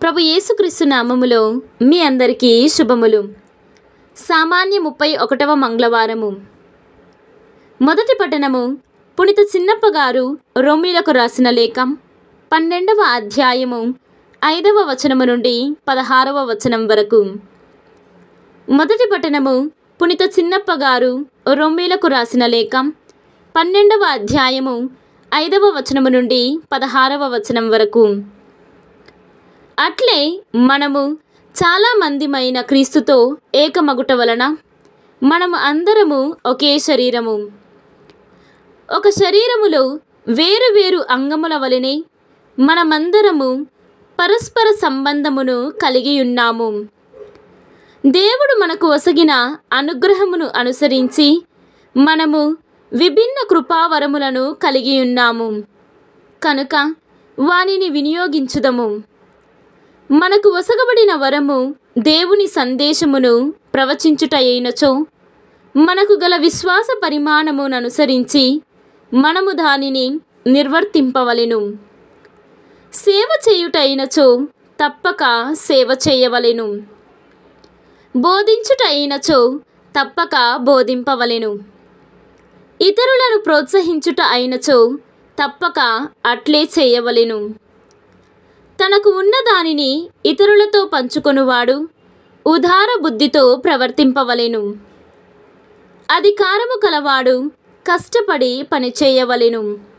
ప్రభు యేసుక్రీస్తు నామములో మీ అందరికీ శుభములు సామాన్య ముప్పై ఒకటవ మంగళవారము మొదటి పట్టణము పునిత చిన్నప్ప గారు రోమిలకు రాసిన లేఖ పన్నెండవ అధ్యాయము ఐదవ వచనము నుండి పదహారవ వచనం వరకు మొదటి పట్టణము పునిత చిన్నప్ప గారు రొమ్మీలకు రాసిన లేఖ పన్నెండవ అధ్యాయము ఐదవ వచనము నుండి పదహారవ వచనం వరకు అట్లే మనము చాలా మందిమైన క్రీస్తుతో ఏకమగుట వలన మనము అందరము ఒకే శరీరము ఒక శరీరములో వేరు వేరు అంగముల వలనే మనమందరము పరస్పర సంబంధమును కలిగి ఉన్నాము దేవుడు మనకు ఒసగిన అనుగ్రహమును అనుసరించి మనము విభిన్న కృపావరములను కలిగి ఉన్నాము కనుక వానిని వినియోగించుదము మనకు ఒసగబడిన వరము దేవుని సందేశమును ప్రవచించుట అయినచో మనకు గల విశ్వాస పరిమాణమును అనుసరించి మనము దానిని నిర్వర్తింపవలెను సేవ చేయుట అయినచో తప్పక సేవ చేయవలెను బోధించుట అయినచో తప్పక బోధింపవలెను ఇతరులను ప్రోత్సహించుట అయినచో తప్పక అట్లే చేయవలెను తనకు ఉన్న దానిని ఇతరులతో పంచుకొనువాడు ఉదార బుద్ధితో ప్రవర్తింపవలెను అధికారము కలవాడు కష్టపడి పనిచేయవలెను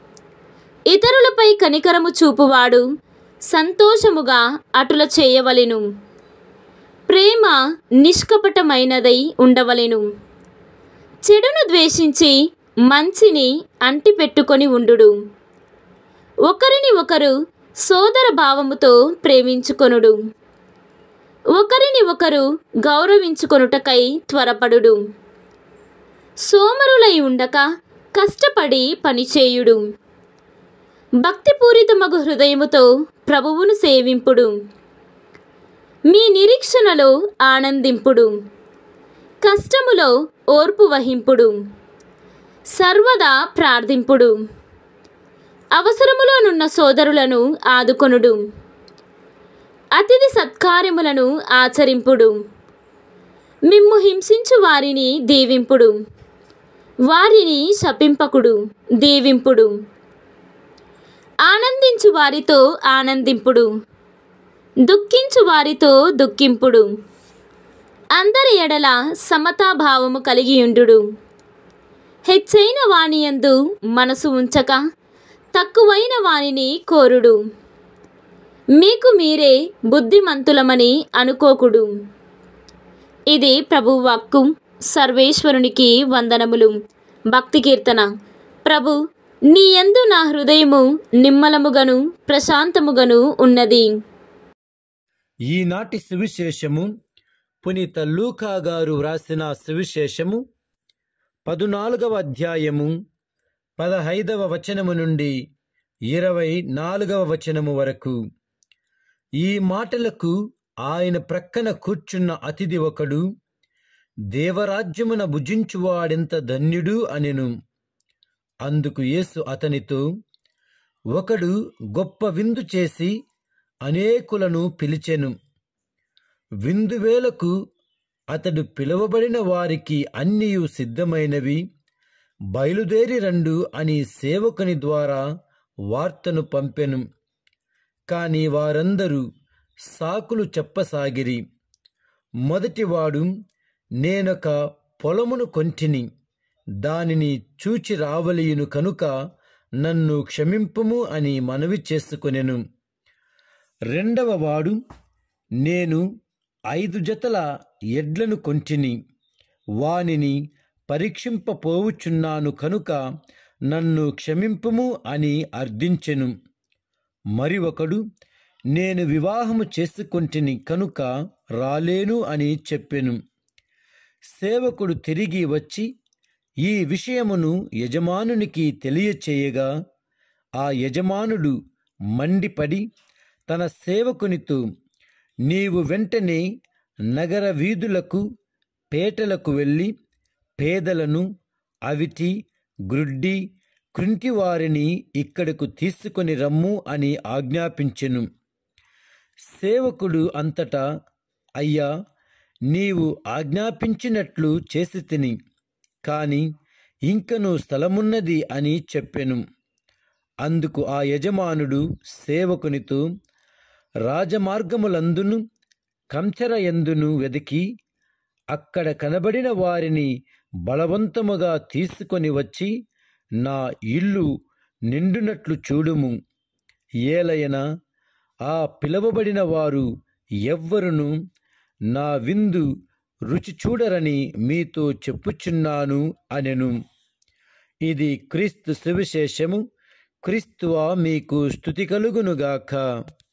ఇతరులపై కనికరము చూపువాడు సంతోషముగా అటుల చేయవలెను ప్రేమ నిష్కపటమైనదై ఉండవలెను చెడును ద్వేషించి మంచిని అంటిపెట్టుకొని ఉండుడు ఒకరిని ఒకరు సోదర భావముతో ప్రేమించుకొనుడు ఒకరిని ఒకరు గౌరవించుకొనుటకై త్వరపడుడు సోమరులై ఉండక కష్టపడి పనిచేయుడు భక్తిపూరితమగు హృదయముతో ప్రభువును సేవింపుడు మీ నిరీక్షణలో ఆనందింపుడు కష్టములో ఓర్పు వహింపుడు సర్వదా ప్రార్థింపుడు అవసరములోనున్న సోదరులను ఆదుకొనుడు అతిథి సత్కార్యములను ఆచరింపుడు మిమ్ము హింసించు వారిని దీవింపుడు వారిని శపింపకుడు దీవింపుడు ఆనందించు వారితో ఆనందింపుడు దుఃఖించు వారితో దుఃఖింపుడు అందరి ఎడల సమతాభావము కలిగియుండు హెచ్చైన వానియందు మనసు ఉంచక తక్కువైన వానిని కోరుడు మీకు మీరే బుద్ధిమంతులమని అనుకోకుడు ఇది ప్రభు వాక్కు సర్వేశ్వరునికి వందనములు భక్తి కీర్తన ప్రభు నీ యందు నా హృదయము నిమ్మలముగను ప్రశాంతముగను ఉన్నది ఈనాటి సువిశేషము పునీత లూకా గారు వ్రాసిన సువిశేషము పదునాలుగవ అధ్యాయము పదహైదవ వచనము నుండి ఇరవై నాలుగవ వచనము వరకు ఈ మాటలకు ఆయన ప్రక్కన కూర్చున్న అతిథి ఒకడు దేవరాజ్యమున భుజించువాడెంత ధన్యుడు అనెను అందుకు యేసు అతనితో ఒకడు గొప్ప విందు చేసి అనేకులను పిలిచెను విందువేలకు అతడు పిలువబడిన వారికి అన్నియు సిద్ధమైనవి బయలుదేరి రండు అని సేవకుని ద్వారా వార్తను పంపెను కాని వారందరూ సాకులు చెప్పసాగిరి మొదటివాడు నేనొక పొలమును కొంటిని దానిని చూచి రావలియును కనుక నన్ను క్షమింపుము అని మనవి చేసుకొనెను రెండవ వాడు నేను ఐదు జతల ఎడ్లను కొంటిని వానిని పరీక్షింపపోవుచున్నాను కనుక నన్ను క్షమింపుము అని అర్థించెను మరి ఒకడు నేను వివాహము చేసుకొంటిని కనుక రాలేను అని చెప్పెను సేవకుడు తిరిగి వచ్చి ఈ విషయమును యజమానునికి తెలియచేయగా ఆ యజమానుడు మండిపడి తన సేవకునితో నీవు వెంటనే నగర వీధులకు పేటలకు వెళ్ళి పేదలను అవిటి గ్రుడ్డి కృంటివారిని ఇక్కడకు తీసుకొని రమ్ము అని ఆజ్ఞాపించెను సేవకుడు అంతటా అయ్యా నీవు ఆజ్ఞాపించినట్లు చేసి తిని కాని ఇంకను స్థలమున్నది అని చెప్పెను అందుకు ఆ యజమానుడు సేవకునితో రాజమార్గములందును కంచర ఎందును వెదికి అక్కడ కనబడిన వారిని బలవంతముగా తీసుకొని వచ్చి నా ఇల్లు నిండునట్లు చూడుము ఏలయన ఆ పిలవబడిన వారు ఎవ్వరును నా విందు రుచి చూడరని మీతో చెప్పుచున్నాను అనెను ఇది క్రీస్తు సువిశేషము క్రీస్తువా మీకు స్థుతి కలుగునుగాక